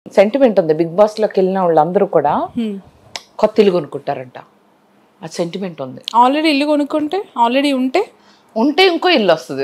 Sentiment ఉంది big boss లోకి వెళ్ళిన వాళ్ళందరూ కూడా కొత్త ఇల్లు కొనుక్కుంటారంట ఆ సెంటిమెంట్ ఉంది ఆల్రెడీ ఇల్లు కొనుక్కుంటే ఆల్రెడీ ఉంటే ఉంటే ఇంకో ఇల్లు వస్తుంది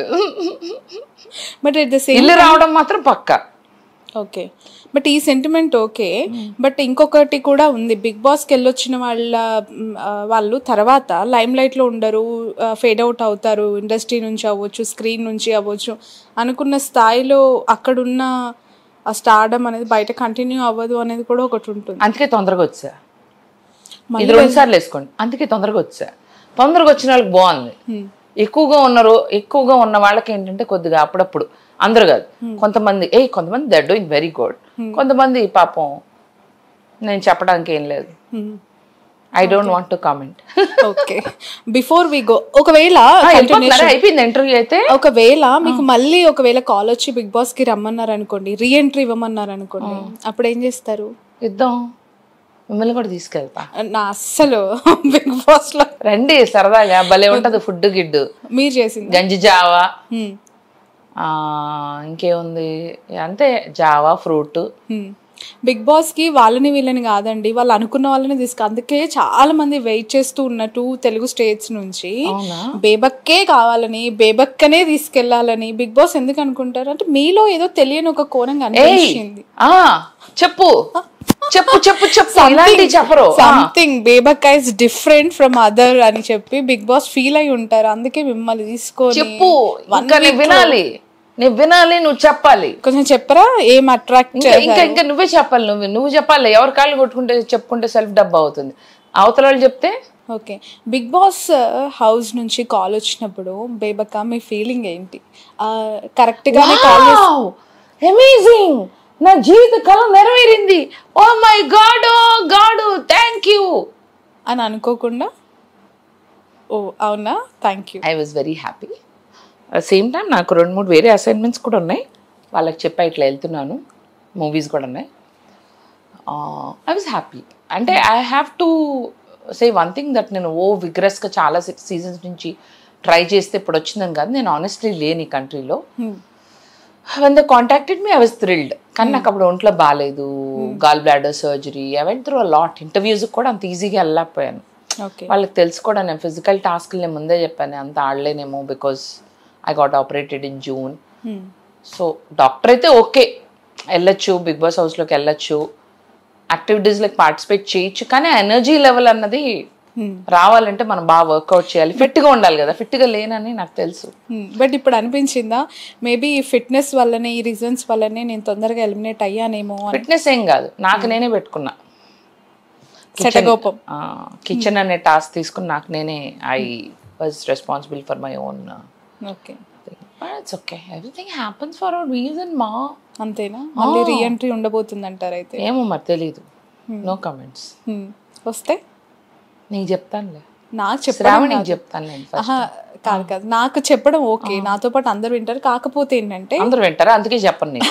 బట్ ఎట్ ద సేమ్ ఇల్లు రావడం మాత్రం పక్క ఓకే బట్ ఈ సెంటిమెంట్ ఓకే బట్ ఇంకొకటి కూడా ఉంది బిగ్ బాస్కి వెళ్ళొచ్చిన వాళ్ళ మ్, ఆ, వాళ్ళు తర్వాత లైమ్ లైట్లో ఉండరు ఫేడ్ అవుట్ అవుతారు ఇండస్ట్రీ నుంచి అవ్వచ్చు స్క్రీన్ నుంచి అవ్వచ్చు అనుకున్న స్థాయిలో అక్కడున్న ఆ స్టార్డమ్ అనేది బయట కంటిన్యూ అవ్వదు అనేది కూడా ఒకటి ఉంటుంది అందుకే తొందరగా వచ్చా ఇది రెండు సార్లు వేసుకోండి అందుకే తొందరగా వచ్చా తొందరగా వచ్చిన వాళ్ళకి బాగుంది ఎక్కువగా ఉన్నారు ఎక్కువగా ఉన్న వాళ్ళకి ఏంటంటే కొద్దిగా అప్పుడప్పుడు అందరూ కాదు కొంతమంది ఏ కొంతమంది దట్ డూయింగ్ వెరీ గుడ్ కొంతమంది పాపం నేను చెప్పడానికి ఏం లేదు I don't want to comment okay before we go ఒకవేళ అయిపోయింది ఇంటర్వ్యూ అయితే ఒకవేళ మీకు మళ్ళీ ఒకవేళ కాల్ వచ్చి బిగ్ బాస్ కి రమ్మన్నారు అనుకోండి రీ ఎంట్రీ ఇవ్వమన్నారు అనుకోండి అప్పుడు ఏం చేస్తారు ఇద్దాం మిమ్మల్ని కూడా తీసుకెళ్తా నా అస్సలు బిగ్ బాస్ లో రండి సరదాగా భలే ఉంటది ఫుడ్ గిడ్డు మీరు చేసింది గంజి జావా హ్మ్. ఆ, ఇంకేముంది అంతే జావా ఫ్రూట్ హ్మ్. బిగ్ బాస్ కి వాళ్ళని వీళ్ళని కాదండి వాళ్ళు అనుకున్న వాళ్ళని తీసుకు అందుకే చాలా మంది వెయిట్ చేస్తూ ఉన్నట్టు తెలుగు స్టేట్స్ నుంచి అవునా బేబక్కే కావాలని బేబక్కనే తీసుకెళ్లాలని బిగ్ బాస్ ఎందుకు అనుకుంటారు అంటే మీలో ఏదో తెలియని ఒక కోణం కనిపించింది ఆ చెప్పు చెప్పు చెప్పు చెప్పు ఇలాంటి చెప్పరు something Bebakka is different from other అని చెప్పి బిగ్ బాస్ ఫీల్ అయి ఉంటారు అందుకే మిమ్మల్ని తీసుకొని చెప్పు ఇంకా నేను వినాలి నేను వినాలి నువ్వు చెప్పాలి కొంచెం చెప్పరా ఏం అట్రాక్ట్ ఇంకా ఇంకా ఇంకా నువ్వే చెప్పాలి నువ్వు నువ్వు చెప్పాలి ఎవరి కాళ్ళు కొట్టుకుంటే చెప్పుకుంటే సెల్ఫ్ డబ్బా అవుతుంది అవతల వాళ్ళు చెప్తే ఓకే బిగ్ బాస్ హౌస్ నుంచి కాల్ వచ్చినప్పుడు బేబక్క మీ ఫీలింగ్ ఏంటి కరెక్ట్ గానే కాల్ అమేజింగ్ నా జీవిత కళ నెరవేరింది oh my God oh God thank you అని అనుకోకుండా ఓ అవునా thank you I was very happy same time నాకు రెండు మూడు వేరే అసైన్మెంట్స్ కూడా ఉన్నాయి వాళ్ళకి చెప్పా ఇట్లా వెళ్తున్నాను మూవీస్ కూడా ఉన్నాయి ఐ వాజ్ హ్యాపీ అంటే I have to say one thing that నేను ఓ విగ్రస్గా చాలా సీజన్స్ నుంచి ట్రై చేస్తే ఇప్పుడు వచ్చిందని కాదు నేను ఆనెస్ట్లీ లేని ఈ కంట్రీలో when the contacted me I was thrilled కానీ నాకు అప్పుడు ఒంట్లో బాగాలేదు gall bladder surgery I went through lot interviews కూడా అంత ఈజీగా వెళ్ళలేకపోయాను ఓకే వాళ్ళకి తెలుసు కూడా నేను ఫిజికల్ టాస్క్లు నేను ముందే చెప్పాను అంత ఆడలేనేమో because I got operated in June so doctor అయితే ఓకే వెళ్ళొచ్చు బిగ్ బాస్ హౌస్లోకి వెళ్ళొచ్చు యాక్టివిటీస్లోకి పార్టిసిపేట్ చేయొచ్చు కానీ ఎనర్జీ లెవెల్ అన్నది రావాలంటే మనం బాగా వర్కౌట్ చేయాలి ఫిట్గా ఉండాలి కదా ఫిట్గా లేనని నాకు తెలుసు బట్ ఇప్పుడు అనిపించిందా మేబీ ఈ ఫిట్నెస్ వల్లనే ఈ రీజన్స్ వల్లనే నేను తొందరగా ఎలిమినేట్ అయ్యానేమో అని ఫిట్నెస్ ఏం కాదు నాకు నేనే పెట్టుకున్నా శటగోపం కిచెన్ అనే టాస్క్ తీసుకుని నాకు నేనే I was responsible for my own okay it's okay everything happens for our reason మా అంతేనా మళ్ళీ రీఎంట్రీ ఉండబోతుంది అంటారు అయితే ఏమో మరి తెలీదు నో కమెంట్స్ Hmm. వస్తే నీకు చెప్తానులే నాకు చెప్పడం శ్రావణికి చెప్తాను నేను first. ఆహా, కాదు కాదు నాకు చెప్పడం ఓకే నాతో పాటు అందరూ వింటారు కాకపోతే ఏంటంటే అందరూ వింటారా అందుకే చెప్పను నేను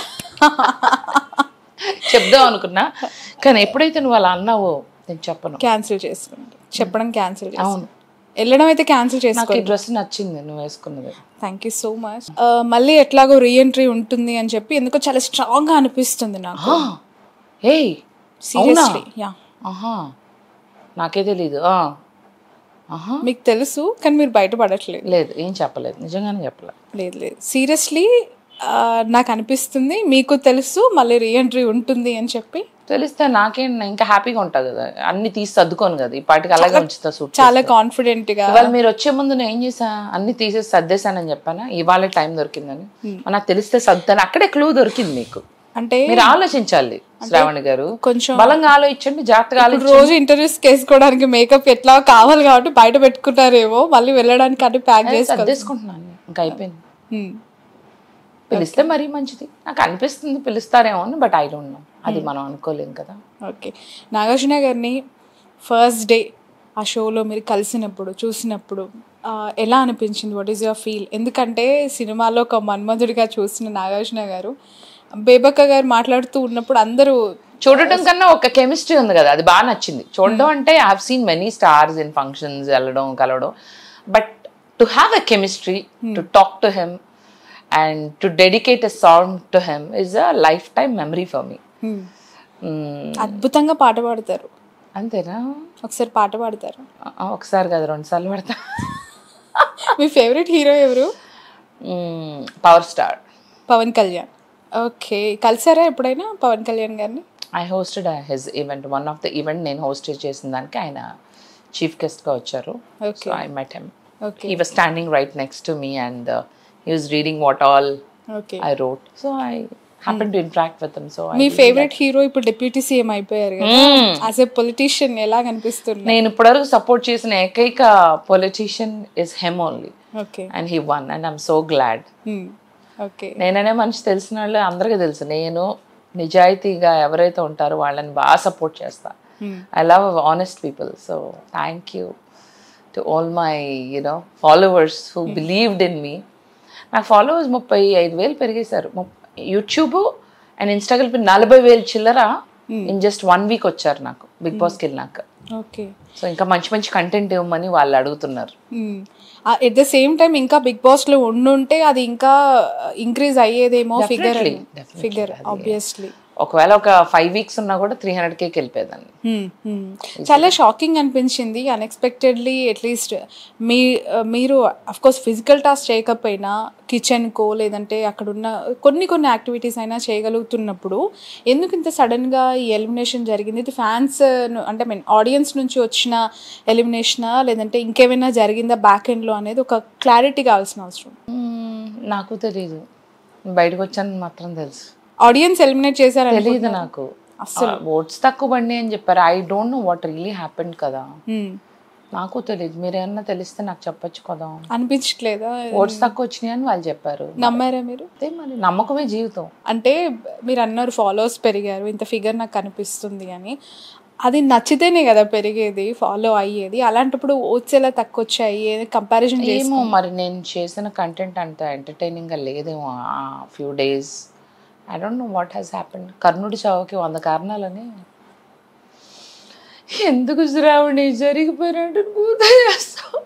చెప్దాం అనుకున్నా కానీ ఎప్పుడైతే నువ్వు అలా అన్నావో నేను చెప్పను క్యాన్సిల్ చేసుకుంటాం చెప్పడం క్యాన్సిల్ అవును వెళ్ళడం అయితే క్యాన్సిల్ చేసుకో నాకు ఈ డ్రెస్ నచ్చింది నువ్వు వేసుకున్నది థ్యాంక్ యూ సో మచ్ మళ్ళీ ఎట్లాగో రీఎంట్రీ ఉంటుంది అని చెప్పి ఎందుకో చాలా స్ట్రాంగ్ గా అనిపిస్తుంది నాకు ఏయ్ సీరియస్లీ యా ఆహా నాకే తెలీదు ఆ. ఆహా మీకు తెలుసు కానీ మీరు బయటపడట్లేదు లేదు ఏం చెప్పలేదు నిజంగానే చెప్పలేదు లేదు లేదు సీరియస్లీ నాకు అనిపిస్తుంది మీకు తెలుసు మళ్ళీ రీఎంట్రీ ఉంటుంది అని చెప్పి తెలిస్తే నాకేం ఇంకా హ్యాపీగా ఉంటా కదా అన్ని తీసి సర్దుకోను కదా ఈ పాటికి అలాగే ఉంచుతా సూట్ చాలా కాన్ఫిడెంట్ గా ఇవాళ మీరు వచ్చే ముందు నేను ఏం చేసా అన్ని తీసేసి సర్దేశానని చెప్పానా ఇవాళ టైం దొరికిందని నాకు తెలిస్తే సర్దాను అక్కడే క్లూ దొరికింది మీకు అంటే మీరు ఆలోచించాలి శ్రావణి గారు కొంచెం బలంగా ఆలోచించండి జాగ్రత్తగా ఇప్పుడు ఆలోచించండి రోజు ఇంటర్వ్యూస్ చేసుకోవడానికి మేకప్ ఎట్లా కావాలి కాబట్టి బయట పెట్టుకుంటారేమో మళ్ళీ వెళ్ళడానికి అన్ని ప్యాక్ చేసుకోవాలి సర్దేసుకుంటున్నాను ఇంకా అయిపోయింది పిలిస్తే మరీ మంచిది నాకు అనిపిస్తుంది పిలుస్తారేమో అని బట్ ఐ డోంట్ నో అది మనం అనుకోలేం కదా ఓకే నాగార్జున గారిని ఫస్ట్ డే ఆ షోలో మీరు కలిసినప్పుడు చూసినప్పుడు ఆ, ఎలా అనిపించింది వాట్ ఈస్ యువర్ ఫీల్ ఎందుకంటే సినిమాలో ఒక మన్మధుడిగా చూసిన నాగార్జున గారు బేబక్క గారు మాట్లాడుతూ ఉన్నప్పుడు అందరూ చూడటం కన్నా ఒక కెమిస్ట్రీ ఉంది కదా అది బాగా నచ్చింది చూడడం అంటే I have seen many stars in functions వెళ్ళడం కలవడం but to have a chemistry to talk to him and to dedicate a song to him is a lifetime memory for me hmm, అద్భుతంగా పాట పాడతారు అంతేనా ఒకసారి పాట పాడతారు ఆ, ఒకసారి కదా రెండు సార్లు పడతా మీ ఫేవరెట్ హీరో ఎవరు power star Pawan Kalyan okay కలిసారా ఎప్పుడైనా పవన్ కళ్యాణ్ గారిని I hosted his event one of the event నేను హోస్ట్ చేసిన దానికి ఆయన చీఫ్ గెస్ట్గా వచ్చారు Okay. So I met him okay he was standing right next to me and he was reading what all okay I wrote so I happen to interact with him so మీ favourite hero ఇప్పుడు deputy CM అయిపోయారు కదా as a politician ఎలా కనిపిస్తుంది నేను ఇప్పటివరకు support చేసిన ఏకైక politician is him only okay and he one and I'm so glad okay నేననే మనిషి తెలిసిన వాళ్ళు అందరికీ తెలుసు నేను నిజాయితీగా ఎవరైతే ఉంటారో వాళ్ళని బాగా సపోర్ట్ చేస్తా I love honest people so thank you to all my you know followers who believed in me నాకు ఫాలోవర్స్ ముప్పై ఐదు వేలు పెరిగేశారు యూట్యూబ్ అండ్ ఇన్స్టాగ్రామ్ నలభై వేలు చిల్లర ఇన్ జస్ట్ వన్ వీక్ వచ్చారు నాకు బిగ్ బాస్కి వెళ్ళినాక ఓకే సో ఇంకా మంచి మంచి కంటెంట్ ఇవ్వమని వాళ్ళు అడుగుతున్నారు ఎట్ ద సేమ్ టైం ఇంకా బిగ్ బాస్ లో ఉండుంటే అది ఇంకా ఇంక్రీజ్ అయ్యేదేమో figure Definitely, definitely. Figure obviously ఒకవేళ ఒక ఫైవ్ వీక్స్ ఉన్నా కూడా త్రీ హండ్రెడ్ కేకి వెళ్ళిపోయేదాన్ని చాలా షాకింగ్ అనిపించింది అన్ఎక్స్పెక్టెడ్లీ అట్లీస్ట్ మీ మీరు కోర్స్ ఫిజికల్ టాస్క్ చేయకపోయినా కిచెన్కో లేదంటే అక్కడ ఉన్న కొన్ని కొన్ని యాక్టివిటీస్ అయినా చేయగలుగుతున్నప్పుడు ఎందుకు ఇంత సడన్గా ఈ ఎలిమినేషన్ జరిగింది ఇది ఫ్యాన్స్ అంటే మీన్ ఆడియన్స్ నుంచి వచ్చిన ఎలిమినేషనా లేదంటే ఇంకేమైనా జరిగిందా బ్యాక్ ఎండ్లో అనేది ఒక క్లారిటీ కావాల్సిన అవసరం మ్మ్, నాకు తెలీదు బయటకు వచ్చాను మాత్రం తెలుసు ఆడియన్స్ ఎలిమినేట్ చేశారని తెలియదు నాకు ఓట్స్ తక్కువ పడినాయి అని చెప్పారు I don't know what really happened కదా Hmm. నాకు తెలియదు మీరేమన్నా తెలిస్తే నాకు చెప్పొచ్చు కదా అనిపించట్లేదా ఓట్స్ తక్కువ వచ్చినాయి అని వాళ్ళు చెప్పారు నమ్మారా మీరు అంతే మరి నమ్మకమే జీవితం అంటే మీరు అన్నారు ఫాలోవర్స్ పెరిగారు ఇంత ఫిగర్ నాకు కనిపిస్తుంది అని అది నచ్చితేనే కదా పెరిగేది ఫాలో అయ్యేది అలాంటప్పుడు ఓట్స్ ఎలా తక్కువ వచ్చాయి కంపారిజన్ ఏమో మరి నేను చేసిన కంటెంట్ అంత ఎంటర్టైనింగ్గా లేదేమో ఆ few days I don't know what has happened కర్ణుడి చావుకి వంద కారణాలని ఎందుకు శ్రావణి జరిగిపోయినట్టు కూత చేస్తావు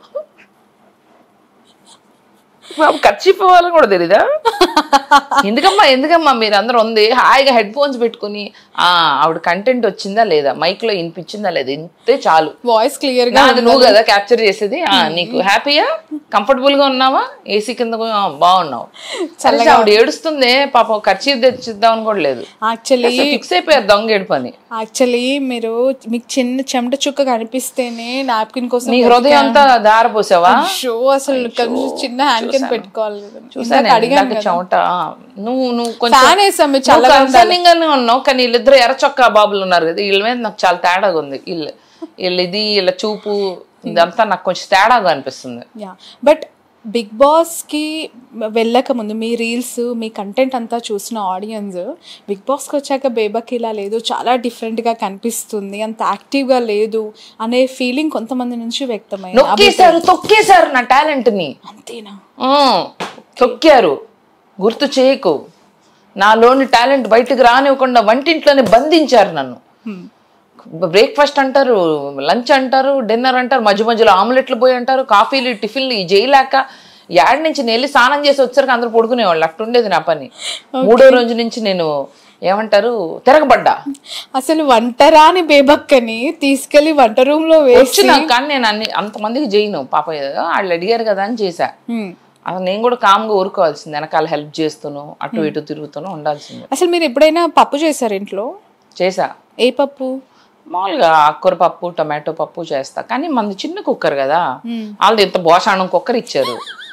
బాబు ఖర్చిపోవాలని కూడా తెలీదా ఎందుకమ్మా ఎందుకమ్మా మీరు అందరూ ఉంది హాయిగా హెడ్ ఫోన్స్ పెట్టుకుని ఆ ఆవిడ కంటెంట్ వచ్చిందా లేదా మైక్ లో వినిపించిందా లేదా ఇంతే చాలు వాయిస్ క్లియర్ గా నాది నువ్వు కదా క్యాప్చర్ చేసేది ఆ, నీకు హ్యాపీయా కంఫర్టబుల్ గా ఉన్నావా ఏసీ కింద కూడా, ఆ, బాగున్నావు చల్లగా ఆవిడ ఏడుస్తుంది పాపం ఖర్చు తెచ్చిద్దామని కూడా లేదు యాక్చువల్లీ ఫిక్స్ అయిపోయారు దొంగ ఏడుపు అని యాక్చువల్లీ మీరు మీకు చిన్న చెమట చుక్క కనిపిస్తేనే నాప్కిన్ కోసం నీ హృదయం అంతా దారపోసావా షో అసలు కనీసం చిన్న హ్యాండ్ కింద పెట్టుకోవాలి కదా. చూసాను ఇందాక అడిగాను ఇందాక కదా చెమట ఆ, నువ్వు నువ్వు కొంచెం ఫ్యాన్ వేసాం మీరు చల్లగా కన్సర్నింగ్ గానే ఉన్నావు కానీ వీళ్ళిద్దరు ఎర్ర చొక్కా బాబులు ఉన్నారు కదా వీళ్ళ మీద నాకు చాలా తేడాగా ఉంది వీళ్ళు వీళ్ళ ఇది వీళ్ళ చూపు ఇదంతా నాకు కొంచెం తేడాగా అనిపిస్తుంది యా బట్ బిగ్ బాస్కి వెళ్ళక ముందు మీ రీల్స్ మీ కంటెంట్ అంతా చూసిన ఆడియన్స్ బిగ్ బాస్కి వచ్చాక బేబక్ ఇలా లేదు చాలా డిఫరెంట్గా కనిపిస్తుంది అంత యాక్టివ్గా లేదు అనే ఫీలింగ్ కొంతమంది నుంచి వ్యక్తమైంది నొక్కేశారు తొక్కేశారు నా టాలెంట్ ని అంతేనా ఆ, తొక్కారు గుర్తు చేయకు నాలోని టాలెంట్ బయటకు రానివ్వకుండా వంటింట్లోనే బంధించారు నన్ను బ్రేక్ఫాస్ట్ అంటారు లంచ్ అంటారు డిన్నర్ అంటారు మధ్య మధ్యలో ఆమ్లెట్లు పోయి అంటారు కాఫీలు టిఫిన్లు ఈ చేయలేక యాడ్ నుంచి నేను వెళ్ళి స్నానం చేసి వచ్చారు అందరూ పడుకునేవాళ్ళు అట్టుండేది నా పని మూడో రోజు నుంచి నేను ఏమంటారు తిరగబడ్డా అసలు వంటరాని బేబక్కని తీసుకెళ్లి వంట రూమ్ లో వేసి వచ్చినా కానీ నేను అన్ని అంతమందికి చేయను పాప ఏదో వాళ్ళు అడిగారు కదా అని చేశా హ్మ్. అసలు నేను కూడా కామ్గా ఊరుకోవాల్సింది వెనకాల హెల్ప్ చేస్తూను అటు ఇటు తిరుగుతూను ఉండాల్సిందే అసలు మీరు ఎప్పుడైనా పప్పు చేశారు ఇంట్లో చేసా ఏ పప్పు మామూలుగా ఆకుకూర పప్పు టమాటో పప్పు చేస్తా కానీ మనది చిన్న కుక్కర్ కదా వాళ్ళది ఇంత భోషాణం కుక్కర్ ఇచ్చారు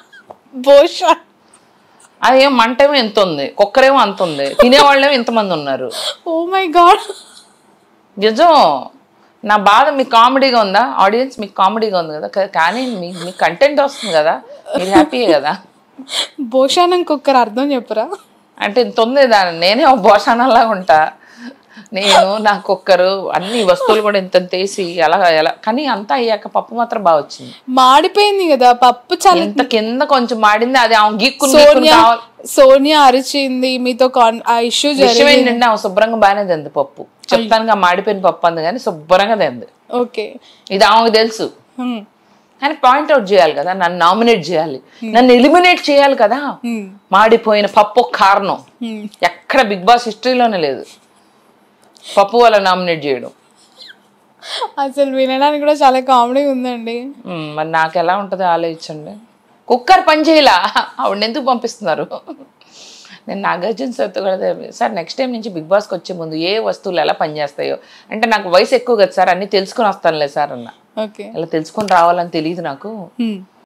బోష అదేం మంటేమో ఎంత ఉంది కుక్కరేమో అంత ఉంది తినేవాళ్ళేమో ఇంతమంది ఉన్నారు ఓ మై గాడ్ నిజం నా బాధ మీకు కామెడీగా ఉందా ఆడియన్స్ మీకు కామెడీగా ఉంది కదా కా- కానీ మీ మీకు కంటెంట్ వస్తుంది కదా మీరు హ్యాపీయే కదా భోషానం కుక్కర్ అర్థం చెప్పరా అంటే ఇంత ఉంది దాని నేనే ఒక భోషాణంలాగా ఉంటా నేను నా కుక్కరు అన్ని వస్తువులు కూడా ఇంత తీసి ఎలా ఎలా కానీ అంతా అయ్యాక పప్పు మాత్రం బాగా వచ్చింది మాడిపోయింది కదా పప్పు చాలా ఇంత కింద కొంచెం మాడింది అది ఆమె గీక్కుని గీక్కుని సోనియా కావాలి సోనియా అరిచింది మీతో కాన్ ఆ ఇష్యూ విషయం జరిగింది ఏంటంటే ఆమె శుభ్రంగా బాగానే తింది పప్పు చెప్తానుగా మాడిపోయిన పప్పు అంది కానీ శుభ్రంగా తింది ఓకే ఇది ఆమెకు తెలుసు కానీ పాయింట్ అవుట్ చేయాలి కదా నన్ను నామినేట్ చేయాలి నన్ను ఎలిమినేట్ చేయాలి కదా మాడిపోయిన పప్పు ఒక కారణం ఎక్కడ బిగ్ బాస్ హిస్టరీలోనే లేదు పప్పు వాళ్ళ నామినేట్ చేయడం అసలు వినడానికి కూడా చాలా కామెడీ ఉందండి మ్మ్, మరి నాకు ఎలా ఉంటుందో ఆలోచించండి కుక్కర్ పని చేయలా ఆవిడ ఎందుకు పంపిస్తున్నారు నేను నాగార్జున సార్తో కూడా చెప్పాను, సార్ నెక్స్ట్ టైం నుంచి బిగ్ బాస్కి వచ్చే ముందు ఏ వస్తువులు ఎలా పనిచేస్తాయో అంటే నాకు వయసు ఎక్కువ కదా సార్ అన్నీ తెలుసుకొని వస్తానులే సార్ అన్న ఓకే ఇలా తెలుసుకొని రావాలని తెలియదు నాకు